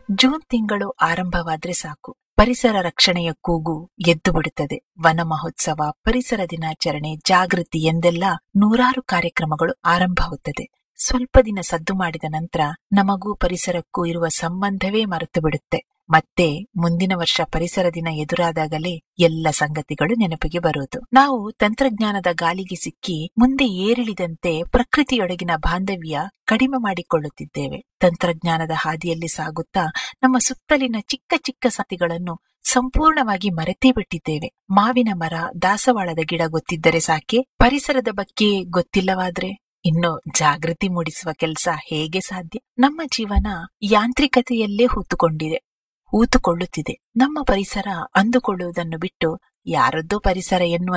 June ತಿಂಗಳು ಆರಂಭವಾದ್ರೆ ಸಾಕು ಪರಿಸರ ರಕ್ಷಣೆಯ ಕೂಗು ಎದ್ದು ಬಿಡುತ್ತದೆ ವನ ಮಹೋತ್ಸವ ಪರಿಸರ ದಿನಾಚರಣೆ ಜಾಗೃತಿ ಎಂದೆಲ್ಲ ನೂರಾರು ಕಾರ್ಯಕ್ರಮಗಳು ಆರಂಭವಾಗುತ್ತದೆ ಸ್ವಲ್ಪ ದಿನ ಸದ್ದು ಮಾಡಿದ ನಂತರ ನಮಗೂ ಪರಿಸರಕ್ಕೂ ಇರುವ ಸಂಬಂಧವೇ ಮರೆತು ಬಿಡುತ್ತೆ ಮತ್ತೆ ಮುಂದಿನ ವರ್ಷ ಪರಿಸರ ದಿನ ಎದುರಾದಾಗಲೇ ಎಲ್ಲ ಸಂಗತಿಗಳು ನೆನಪಿಗೆ ಬರುವುದು ನಾವು ತಂತ್ರಜ್ಞಾನದ ಗಾಲಿಗೆ ಸಿಕ್ಕಿ ಮುಂದೆ ಏರಿಳಿದಂತೆ ಪ್ರಕೃತಿಯೊಳಗಿನ ಬಾಂಧವ್ಯ ಕಡಿಮೆ ಮಾಡಿಕೊಳ್ಳುತ್ತಿದ್ದೇವೆ ತಂತ್ರಜ್ಞಾನದ ಹಾದಿಯಲ್ಲಿ ಸಾಗುತ್ತಾ ನಮ್ಮ ಸುತ್ತಲಿನ ಚಿಕ್ಕ ಚಿಕ್ಕ ಸಂಗತಿಗಳನ್ನು ಸಂಪೂರ್ಣವಾಗಿ ಮರೆತೇ ಬಿಟ್ಟಿದ್ದೇವೆ ಮಾವಿನ ಮರ ದಾಸವಾಳದ ಗಿಡ ಗೊತ್ತಿದ್ದರೆ ಸಾಕೆ ಪರಿಸರದ ಬಗ್ಗೆ ಗೊತ್ತಿಲ್ಲವಾದ್ರೆ ಇನ್ನು ಜಾಗೃತಿ ಮೂಡಿಸುವ ಕೆಲಸ ಹೇಗೆ ಸಾಧ್ಯ ನಮ್ಮ ಜೀವನ ಯಾಂತ್ರಿಕತೆಯಲ್ಲೇ ಹೂತುಕೊಂಡಿದೆ ಹೂತುಕೊಳ್ಳುತ್ತಿದೆ ನಮ್ಮ ಪರಿಸರ ಅಂದುಕೊಳ್ಳುವುದನ್ನು ಬಿಟ್ಟು ಯಾರದ್ದೋ ಪರಿಸರ ಎನ್ನುವ